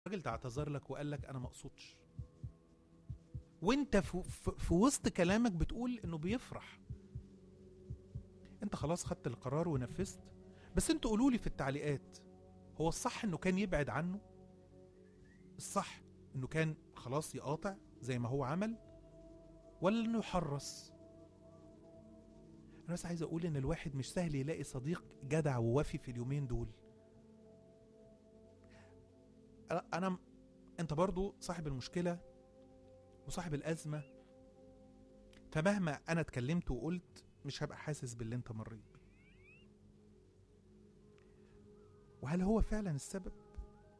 الراجل ده اعتذر لك وقال لك انا ما اقصدش وانت في, في, في وسط كلامك بتقول انه بيفرح انت خلاص خدت القرار ونفذت بس انتوا قولوا لي في التعليقات هو الصح انه كان يبعد عنه الصح انه كان خلاص يقاطع زي ما هو عمل ولا انه يحرص انا بس عايز اقول ان الواحد مش سهل يلاقي صديق جدع ووفي في اليومين دول أنا- انا انت برضو صاحب المشكله وصاحب الازمه فمهما انا اتكلمت وقلت مش هبقى حاسس باللي انت مريت بيه وهل هو فعلا السبب